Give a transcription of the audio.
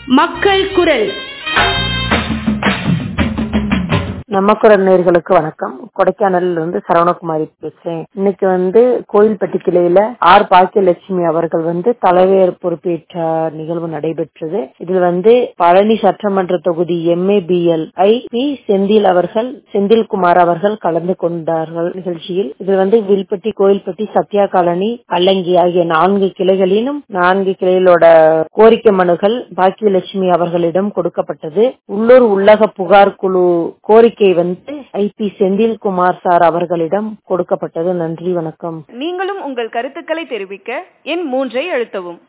மக்கள் குரல் நமக்குரல் நேர்களுக்கு வணக்கம் கொடைக்கானல்ல இருந்து சரவணகுமாரி பேசுறேன் இன்னைக்கு வந்து கோயில்பட்டி கிளையில ஆர் பாக்கியலட்சுமி அவர்கள் வந்து தலைவர் பொறுப்பேற்ற நிகழ்வு நடைபெற்றது இதில் வந்து பழனி சட்டமன்ற தொகுதி எம்ஏபிஎல் ஐ பி செந்தில் அவர்கள் செந்தில்குமார் அவர்கள் கலந்து கொண்டார்கள் நிகழ்ச்சியில் இதில் வந்து வில்பட்டி கோயில்பட்டி சத்யா காலனி அல்லங்கி ஆகிய நான்கு கிளைகளிலும் நான்கு கிளைகளோட கோரிக்கை மனுகள் பாக்கியலட்சுமி அவர்களிடம் கொடுக்கப்பட்டது உள்ளூர் உள்ளக புகார் குழு கோரிக்கை வந்து ஐ பி செந்தில்குமார் சார் அவர்களிடம் கொடுக்கப்பட்டது நன்றி வணக்கம் நீங்களும் உங்கள் கருத்துக்களை தெரிவிக்க எண் மூன்றை அழுத்தவும்